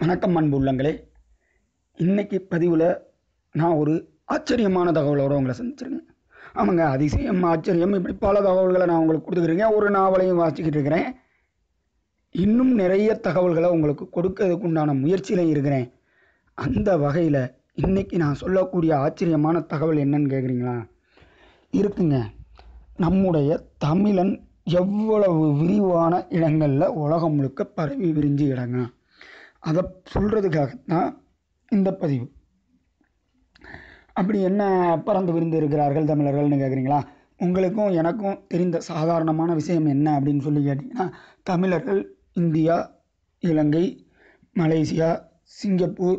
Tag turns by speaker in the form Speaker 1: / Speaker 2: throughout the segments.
Speaker 1: வணக்கம் அன்பு உள்ளங்களே இன்னைக்கு பதிவில் நான் ஒரு ஆச்சரியமான தகவலோடு உங்களை சந்திச்சிருக்கேன் ஆமாங்க அதிசயம் ஆச்சரியம் இப்படி பல தகவல்களை நான் உங்களுக்கு கொடுத்துக்கிறேன் ஒரு நாவலையும் வாசிக்கிட்டு இருக்கிறேன் இன்னும் நிறைய தகவல்களை உங்களுக்கு கொடுக்கறதுக்கு உண்டான முயற்சியில இருக்கிறேன் அந்த வகையில் இன்னைக்கு நான் சொல்லக்கூடிய ஆச்சரியமான தகவல் என்னன்னு கேட்குறீங்களா இருக்குங்க நம்முடைய தமிழன் எவ்வளவு விரிவான இடங்களில் உலகம் முழுக்க பரவி விரிஞ்சு இடங்க அதை சொல்கிறதுக்காகத்தான் இந்த பதிவு அப்படி என்ன பறந்து விரிந்து இருக்கிறார்கள் தமிழர்கள்னு கேட்குறீங்களா உங்களுக்கும் எனக்கும் தெரிந்த சாதாரணமான விஷயம் என்ன அப்படின்னு சொல்லி கேட்டிங்கன்னா தமிழர்கள் இந்தியா இலங்கை மலேசியா சிங்கப்பூர்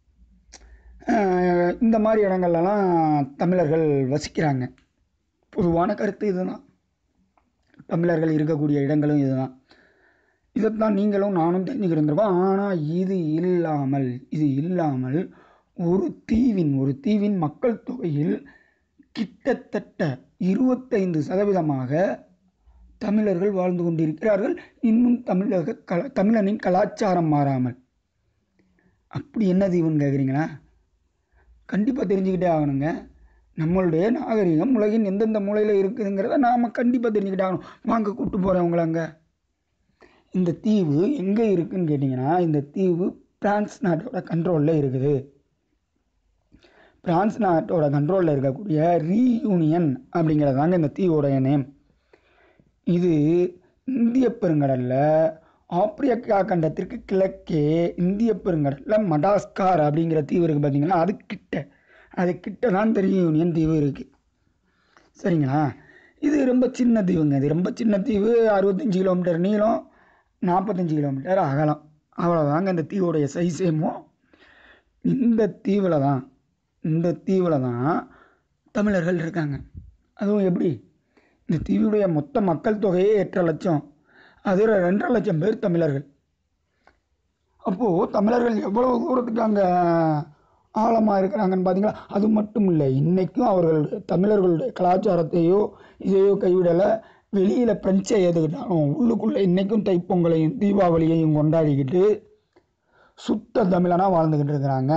Speaker 1: ஆஹ் இந்த மாதிரி இடங்கள்லாம் தமிழர்கள் வசிக்கிறாங்க பொதுவான கருத்து இதுதான் தமிழர்கள் இருக்கக்கூடிய இடங்களும் இதுதான் இதைத்தான் நீங்களும் நானும் தெரிஞ்சுக்கிருந்திருக்கோம் ஆனால் இது இல்லாமல் இது இல்லாமல் ஒரு தீவின் ஒரு தீவின் மக்கள் தொகையில் கிட்டத்தட்ட இருபத்தைந்து சதவீதமாக தமிழர்கள் வாழ்ந்து கொண்டிருக்கிறார்கள் இன்னும் தமிழக கல தமிழனின் கலாச்சாரம் மாறாமல் அப்படி என்ன தீவுன்னு கேட்குறீங்களா கண்டிப்பாக தெரிஞ்சுக்கிட்டே ஆகணுங்க நம்மளுடைய நாகரிகம் உலகின் எந்தெந்த மூலையில் இருக்குதுங்கிறத நாம் கண்டிப்பாக தெரிஞ்சுக்கிட்டே ஆகணும் வாங்க கூப்பிட்டு போகிறேன் உங்களை அங்கே இந்த தீவு எங்கே இருக்குன்னு கேட்டிங்கன்னா இந்த தீவு பிரான்ஸ் நாட்டோட கண்ட்ரோலில் இருக்குது பிரான்ஸ் நாட்டோட கண்ட்ரோலில் இருக்கக்கூடிய ரீயூனியன் அப்படிங்கிறது தாங்க இந்த தீவோடைய நேம் இது இந்திய பெருங்கடலில் ஆப்பிரிக்கா கண்டத்திற்கு கிழக்கே இந்திய பெருங்கடலில் மடாஸ்கார் அப்படிங்கிற தீவு இருக்குது பார்த்தீங்களா அது கிட்ட அது கிட்ட தான் இந்த ரீயூனியன் தீவு இருக்குது சரிங்களா இது ரொம்ப சின்ன தீவுங்க இது ரொம்ப சின்ன தீவு அறுபத்தஞ்சி கிலோமீட்டர் நீளம் நாற்பத்தஞ்சு கிலோமீட்டர் அகலம் அவ்வளோதாங்க இந்த தீவோடைய சைஸேமோ இந்த தீவில் தான் இந்த தீவில் தான் தமிழர்கள் இருக்காங்க அதுவும் எப்படி இந்த தீவுடைய மொத்த மக்கள் தொகையே எட்டரை லட்சம் அதில் ரெண்டரை லட்சம் பேர் தமிழர்கள் அப்போது தமிழர்கள் எவ்வளவு தூரத்துக்கு அங்கே ஆழமாக இருக்கிறாங்கன்னு பார்த்தீங்களா அது மட்டும் இல்லை இன்றைக்கும் அவர்கள் தமிழர்களுடைய கலாச்சாரத்தையோ இதையோ கைவிடலை வெளியில் பிரெஞ்சை ஏற்றுக்கிட்டாலும் உள்ளுக்குள்ளே இன்றைக்கும் தைப்பொங்கலையும் தீபாவளியையும் கொண்டாடிக்கிட்டு சுத்த தமிழனாக வாழ்ந்துக்கிட்டு இருக்கிறாங்க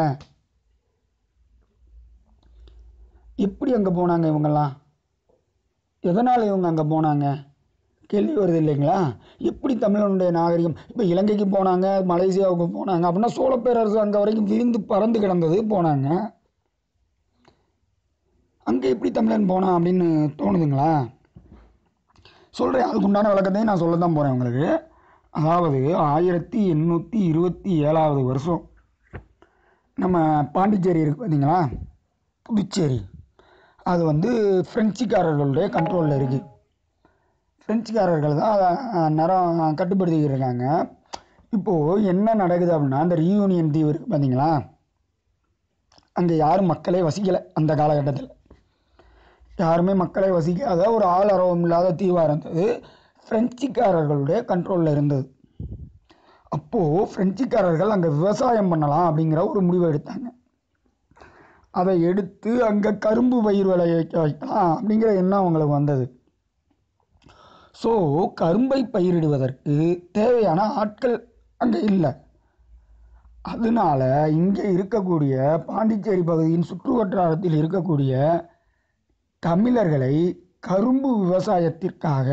Speaker 1: எப்படி அங்கே போனாங்க இவங்கெல்லாம் எதனால் இவங்க அங்கே போனாங்க கேள்வி வருது இல்லைங்களா எப்படி தமிழனுடைய நாகரிகம் இப்போ இலங்கைக்கு போனாங்க மலேசியாவுக்கு போனாங்க அப்படின்னா சோழ பேரரசு அங்கே வரைக்கும் விரிந்து பறந்து கிடந்தது போனாங்க அங்கே எப்படி தமிழன் போனான் அப்படின்னு தோணுதுங்களா சொல்கிறேன் அதுக்கு உண்டான விளக்கத்தையும் நான் சொல்ல தான் போகிறேன் உங்களுக்கு அதாவது ஆயிரத்தி எண்ணூற்றி இருபத்தி ஏழாவது வருஷம் நம்ம பாண்டிச்சேரி இருக்குது பார்த்தீங்களா புதுச்சேரி அது வந்து ஃப்ரெஞ்சுக்காரர்களுடைய கண்ட்ரோலில் இருக்குது ஃப்ரெஞ்சுக்காரர்கள் தான் அதை நேரம் கட்டுப்படுத்திக்கிட்டு இருக்காங்க இப்போது என்ன நடக்குது அப்படின்னா அந்த ரீயூனியன் தீவு இருக்குது பார்த்தீங்களா அங்கே யாரும் மக்களே வசிக்கலை அந்த காலகட்டத்தில் யாருமே மக்களை வசிக்காத ஒரு ஆளரவம் இல்லாத தீவாக இருந்தது ஃப்ரெஞ்சுக்காரர்களுடைய கண்ட்ரோலில் இருந்தது அப்போது ஃப்ரெஞ்சுக்காரர்கள் அங்கே விவசாயம் பண்ணலாம் அப்படிங்கிற ஒரு முடிவை எடுத்தாங்க அதை எடுத்து அங்கே கரும்பு பயிர் விளைய வைக்க வைக்கலாம் அப்படிங்கிற எண்ணம் அவங்களுக்கு வந்தது ஸோ கரும்பை பயிரிடுவதற்கு தேவையான ஆட்கள் அங்கே இல்லை அதனால இங்கே இருக்கக்கூடிய பாண்டிச்சேரி பகுதியின் சுற்று வட்டாரத்தில் இருக்கக்கூடிய தமிழர்களை கரும்பு விவசாயத்திற்காக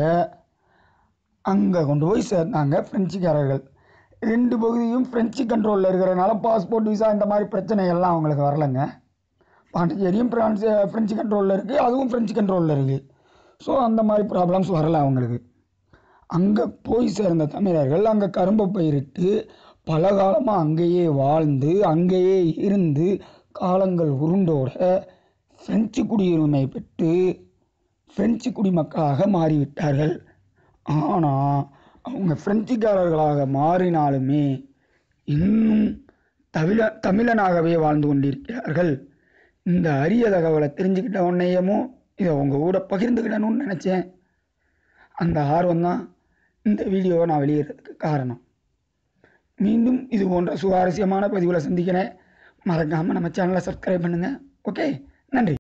Speaker 1: அங்கே கொண்டு போய் சேர்த்தாங்க பிரெஞ்சுக்காரர்கள் ரெண்டு பகுதியும் பிரெஞ்சு கண்ட்ரோலில் இருக்கிறனால பாஸ்போர்ட் விசா இந்த மாதிரி பிரச்சனைகள்லாம் அவங்களுக்கு வரலைங்க பாண்டிச்சேரியும் பிரான்ஸ் ஃப்ரெஞ்சு கண்ட்ரோலில் இருக்குது அதுவும் ஃப்ரெஞ்சு கண்ட்ரோலில் இருக்குது ஸோ அந்த மாதிரி ப்ராப்ளம்ஸ் வரலை அவங்களுக்கு அங்கே போய் சேர்ந்த தமிழர்கள் அங்கே கரும்பை பயிரிட்டு பல காலமாக அங்கேயே வாழ்ந்து அங்கேயே இருந்து காலங்கள் உருண்டோட பிரெஞ்சு குடியுரிமை பெற்று பிரெஞ்சு குடிமக்களாக மாறிவிட்டார்கள் ஆனால் அவங்க பிரெஞ்சுக்காரர்களாக மாறினாலுமே இன்னும் தமிழ தமிழனாகவே வாழ்ந்து கொண்டிருக்கிறார்கள் இந்த அரிய தகவலை தெரிஞ்சுக்கிட்ட உடனேயமோ இதை உங்கள் கூட பகிர்ந்துக்கிடணும்னு நினச்சேன் அந்த ஆர்வம் தான் இந்த வீடியோவை நான் வெளியிடுறதுக்கு காரணம் மீண்டும் இது போன்ற சுவாரஸ்யமான பதிவுகளை சந்திக்கிறேன் மறக்காமல் நம்ம சேனலை சப்ஸ்கிரைப் பண்ணுங்கள் ஓகே நன்றி